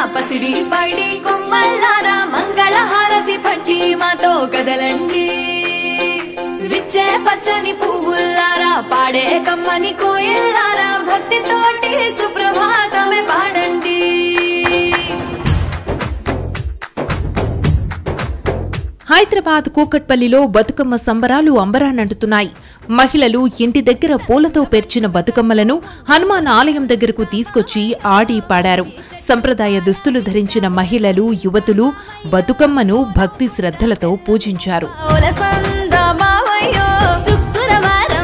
పసిడి పైడి కొమ్మల్లారా మంగళ హారతి పట్టి మాతో కదలండి విచ్చే పచ్చని పువ్వుల్లారా పాడే కమ్మని కోయిల్లారా భక్తితోటి సుప్రభాతమే పాడండి హైదరాబాద్ కూకట్పల్లిలో బతుకమ్మ సంబరాలు అంబరానంటుతున్నాయి మహిళలు ఇంటి దగ్గర పూలతో పేర్చిన బతుకమ్మలను హనుమాన్ ఆలయం దగ్గరకు తీసుకొచ్చి ఆడి పాడారు సంప్రదాయ దుస్తులు ధరించిన మహిళలు యువతులు బతుకమ్మను భక్తి శ్రద్ధలతో పూజించారు ఓల సంద మావయ్యో శుక్రవారం